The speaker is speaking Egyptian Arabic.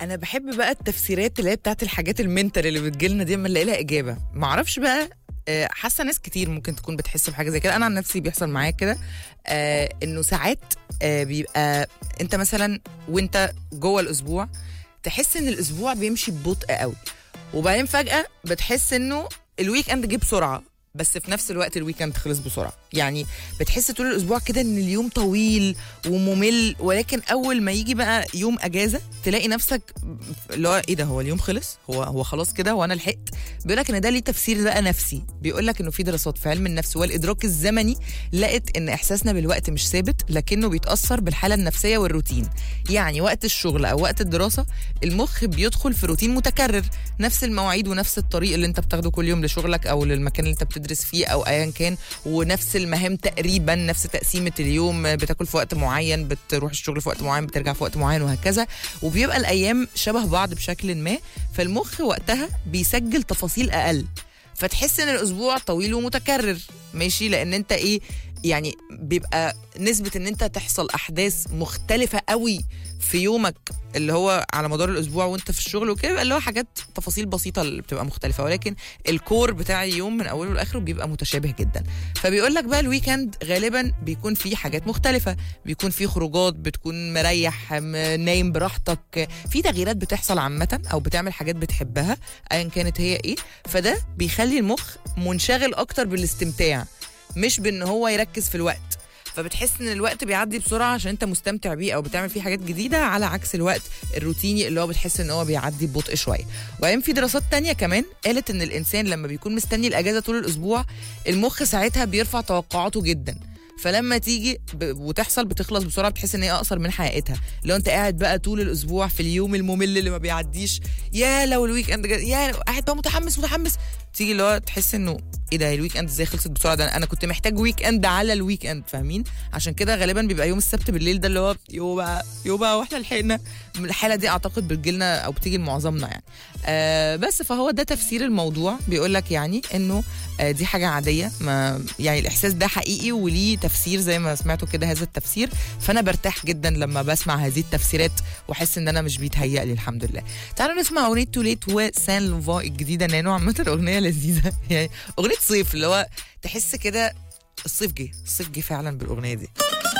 انا بحب بقى التفسيرات اللي هي بتاعت الحاجات المنتال اللي بتجيلنا دي اما نلاقي لها اجابه ما اعرفش بقى آه، حاسه ناس كتير ممكن تكون بتحس بحاجه زي كده انا عن نفسي بيحصل معايا كده آه انه ساعات آه بيبقى انت مثلا وانت جوه الاسبوع تحس ان الاسبوع بيمشي ببطء قوي وبعدين فجاه بتحس انه الويك اند جه بسرعه بس في نفس الوقت الويك اند خلص بسرعه يعني بتحس طول الاسبوع كده ان اليوم طويل وممل ولكن اول ما يجي بقى يوم اجازه تلاقي نفسك اللي هو ايه ده هو اليوم خلص هو هو خلاص كده وانا لحقت بيقول لك ان ده ليه تفسير بقى نفسي بيقول لك انه في دراسات في علم النفس والادراك الزمني لقت ان احساسنا بالوقت مش ثابت لكنه بيتاثر بالحاله النفسيه والروتين يعني وقت الشغل او وقت الدراسه المخ بيدخل في روتين متكرر نفس المواعيد ونفس الطريق اللي انت بتاخده كل يوم لشغلك او للمكان اللي انت بتدرس فيه او ايا كان ونفس المهام تقريبا نفس تقسيمه اليوم بتاكل في وقت معين بتروح الشغل في وقت معين بترجع في وقت معين وهكذا وبيبقى الايام شبه بعض بشكل ما فالمخ وقتها بيسجل تفاصيل اقل فتحس ان الاسبوع طويل ومتكرر ماشي لان انت ايه يعني بيبقى نسبة ان انت تحصل احداث مختلفة قوي في يومك اللي هو على مدار الاسبوع وانت في الشغل وكده بيبقى اللي هو حاجات تفاصيل بسيطة اللي بتبقى مختلفة ولكن الكور بتاع اليوم من اوله لاخره بيبقى متشابه جدا فبيقول لك بقى الويكند غالبا بيكون فيه حاجات مختلفة بيكون فيه خروجات بتكون مريح م- نايم براحتك في تغييرات بتحصل عامة او بتعمل حاجات بتحبها ايا كانت هي ايه فده بيخلي المخ منشغل اكتر بالاستمتاع مش بان هو يركز في الوقت فبتحس ان الوقت بيعدي بسرعه عشان انت مستمتع بيه او بتعمل فيه حاجات جديده على عكس الوقت الروتيني اللي هو بتحس ان هو بيعدي ببطء شويه وبعدين في دراسات تانية كمان قالت ان الانسان لما بيكون مستني الاجازه طول الاسبوع المخ ساعتها بيرفع توقعاته جدا فلما تيجي ب... وتحصل بتخلص بسرعه بتحس ان هي اقصر من حقيقتها لو انت قاعد بقى طول الاسبوع في اليوم الممل اللي ما بيعديش يا لو الويك اند جا... يا لو قاعد بقى متحمس متحمس تيجي اللي هو تحس انه ايه ده الويك اند ازاي خلصت بسرعه ده انا كنت محتاج ويك اند على الويك اند فاهمين عشان كده غالبا بيبقى يوم السبت بالليل ده اللي هو يو بقى يو بقى واحنا لحقنا الحاله دي اعتقد بتجيلنا او بتيجي لمعظمنا يعني آه بس فهو ده تفسير الموضوع بيقول لك يعني انه آه دي حاجه عاديه ما يعني الاحساس ده حقيقي وليه تفسير زي ما سمعتوا كده هذا التفسير فانا برتاح جدا لما بسمع هذه التفسيرات واحس ان انا مش بيتهيأ لي الحمد لله تعالوا نسمع اغنيه توليت وسان لوفا الجديده نانو عامه اغنيه لذيذه يعني اغنيه صيف اللي هو تحس كده الصيف جه الصيف جه فعلا بالاغنيه دي